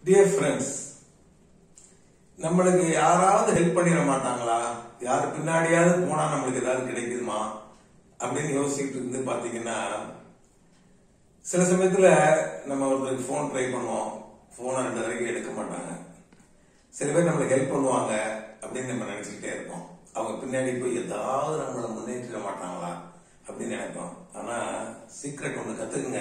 dear friends நம்மளுக்கு யாராவது help பண்ணிட மாட்டாங்களா யார் பின்னாடியாவது போனா நம்மளுக்கு ஏதாவது கிடைக்குமா அப்படின்னு யோசிச்சுட்டு இருந்து பாத்தீங்கன்னா சில சமயத்துல நம்ம ஒருத்தருக்கு ஃபோன் ட்ரை பண்ணுவோம் போனை ரெண்டு வரைக்கும் எடுக்க மாட்டாங்க சில பேர் நம்மளுக்கு ஹெல்ப் பண்ணுவாங்க அப்படின்னு நம்ம நினைச்சுக்கிட்டே இருப்போம் அவங்க பின்னாடி போய் ஏதாவது நம்மளை முன்னேற்றிட மாட்டாங்களா அப்படின்னு நினைப்போம் ஆனா சீக்ரெட் ஒண்ணு கத்துக்குங்க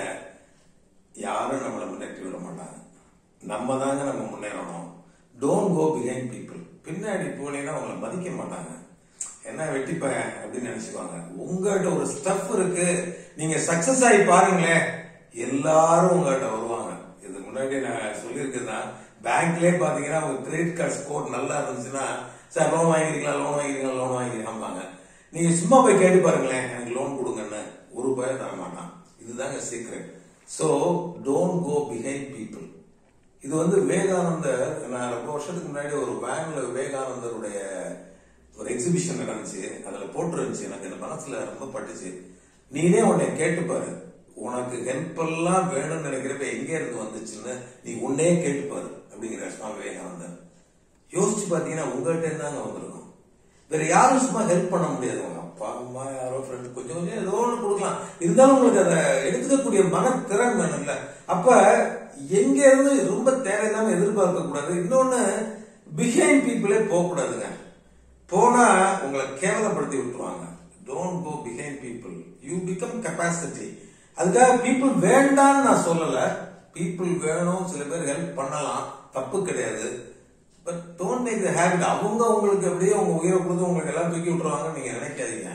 யாரும் நம்மளை முன்னேற்றி விட மாட்டாங்க நம்ம தாங்க நம்ம முன்னேறணும் டோன்ட் கோ பிஹைண்ட் பீப்புள் பின்னாடி போனீங்கன்னா உங்களை மதிக்க மாட்டாங்க என்ன வெட்டிப்பேன் அப்படின்னு நினைச்சுக்குவாங்க உங்ககிட்ட ஒரு ஸ்டஃப் இருக்கு நீங்க சக்சஸ் ஆகி பாருங்களேன் எல்லாரும் உங்ககிட்ட வருவாங்க இதுக்கு முன்னாடி நான் சொல்லியிருக்கேன்னா பேங்க்லயே பாத்தீங்கன்னா உங்க கிரெடிட் கார்டு ஸ்கோர் நல்லா இருந்துச்சுன்னா சார் லோன் வாங்கிருக்கலாம் லோன் வாங்கிருக்கலாம் லோன் வாங்கிருக்காம்பாங்க நீங்க சும்மா போய் கேட்டு பாருங்களேன் எனக்கு லோன் கொடுங்கன்னு ஒரு பயம் தர மாட்டான் இதுதாங்க secret so don't go behind people இது வந்து விவேகானந்தர் நான் ரொம்ப வருஷத்துக்கு முன்னாடி ஒரு வேன்ல விவேகானந்தருடைய ஒரு எக்ஸிபிஷன் நடந்துச்சு அதுல போட்டுருந்துச்சு எனக்கு இந்த மனசுல ரொம்ப பட்டுச்சு நீனே உன்னை கேட்டுப்பாரு உனக்கு ஹெல்ப் எல்லாம் வேணும்னு நினைக்கிறப்ப எங்க இருந்து வந்துச்சுன்னு நீ உன்னே கேட்டுப்பாரு அப்படிங்கிற சுவாமி விவேகானந்தர் யோசிச்சு பாத்தீங்கன்னா உங்கள்கிட்ட இருந்தாங்க வந்திருக்கும் வேற யாரும் சும்மா ஹெல்ப் பண்ண முடியாது உங்க அப்பா அம்மா யாரோ ஃப்ரெண்ட் கொஞ்சம் கொஞ்சம் ஏதோ ஒன்று கொடுக்கலாம் இருந்தாலும் உங்களுக்கு அதை எடுத்துக்கக்கூடிய மனத்திறன் வேணும் இல்ல அப்ப எங்க இருந்து ரொம்ப தேவையில்லாம எதிர்பார்க்க கூடாது இன்னொன்னு பிஹைண்ட் பீப்புளே போக கூடாதுங்க போனா உங்களை கேவலப்படுத்தி விட்டுருவாங்க don't go behind people you become capacity அதுக்காக பீப்புள் வேண்டான்னு நான் சொல்லல பீப்புள் வேணும் சில பேர் ஹெல்ப் பண்ணலாம் தப்பு கிடையாது but don't make the habit அவங்க உங்களுக்கு அப்படியே உங்க உயிரை கொடுத்து உங்களுக்கு எல்லாம் தூக்கி விட்டுருவாங்கன்னு நீங்க நினைக்காதீங்க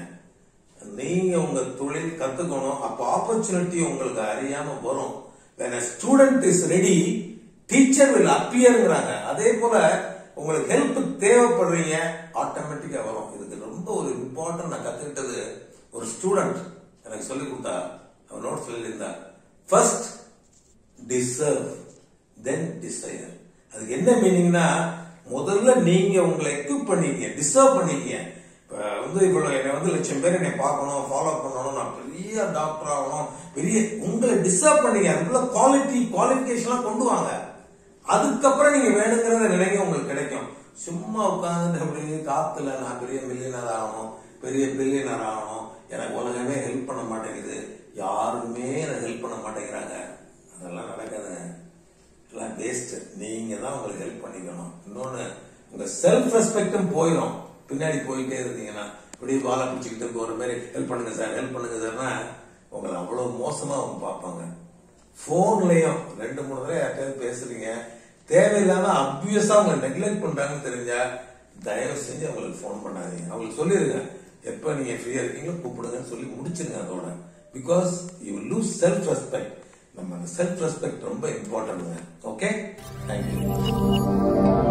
நீங்க உங்க தொழில் கத்துக்கணும் அப்ப ஆப்பர்ச்சுனிட்டி உங்களுக்கு அறியாம வரும் when a student is ready teacher will appearங்கிறாங்க அதே போல உங்களுக்கு ஹெல்ப் தேவைப்படுறீங்க ஆட்டோமேட்டிக்கா வரும் இதுக்கு ரொம்ப ஒரு இம்பார்ட்டன்ட் நான் கத்துக்கிட்டது ஒரு ஸ்டூடெண்ட் எனக்கு சொல்லி கொடுத்தா அவர் நோட் சொல்லியிருந்தா ஃபர்ஸ்ட் டிசர்வ் தென் டிசைர் அதுக்கு என்ன மீனிங்னா முதல்ல நீங்க உங்களை எக்யூப் பண்ணிக்கங்க டிசர்வ் பண்ணிக்கங்க இப்ப வந்து இவ்வளவு என்னை வந்து லட்சம் பேர் என்னை பார்க்கணும் ஃபாலோ பண்ணணும் நான் பெரிய டாக்டர் ஆகணும் பெரிய உங்களை டிசர்வ் பண்ணிக்க அதுக்குள்ள குவாலிட்டி குவாலிபிகேஷன் கொண்டு வாங்க அதுக்கப்புறம் நீங்க வேணுங்கிறத நினைக்க உங்களுக்கு கிடைக்கும் சும்மா உட்கார்ந்து அப்படி காத்துல நான் பெரிய மில்லியனர் ஆகணும் பெரிய பில்லியனர் ஆகணும் எனக்கு உலகமே ஹெல்ப் பண்ண மாட்டேங்குது யாருமே எனக்கு ஹெல்ப் பண்ண மாட்டேங்கிறாங்க அதெல்லாம் நடக்காதுங்க எல்லாம் வேஸ்ட் நீங்க தான் உங்களுக்கு ஹெல்ப் பண்ணிக்கணும் இன்னொன்னு உங்க செல்ஃப் ரெஸ்பெக்டும் போயிடும் பின்னாடி போயிட்டே இருந்தீங்கன்னா இப்படி வாழை பிடிச்சிக்கிட்டு போற மாதிரி ஹெல்ப் பண்ணுங்க சார் ஹெல்ப் பண்ணுங்க சார்னா உங்களை அவ்வளவு மோசமா அவங்க பார்ப்பாங்க போன்லயும் ரெண்டு மூணு தடவை யார்கிட்டயாவது பேசுறீங்க தேவையில்லாம அப்வியஸா அவங்க நெக்லெக்ட் பண்றாங்கன்னு தெரிஞ்சா தயவு செஞ்சு அவங்களுக்கு ஃபோன் பண்ணாதீங்க அவங்களுக்கு சொல்லிருங்க எப்ப நீங்க ஃப்ரீயா இருக்கீங்களோ கூப்பிடுங்கன்னு சொல்லி முடிச்சிருங்க அதோட because you lose self respect நம்ம அந்த செல்ஃப் ரெஸ்பெக்ட் ரொம்ப இம்பார்ட்டன்ட் ஓகே தேங்க்யூ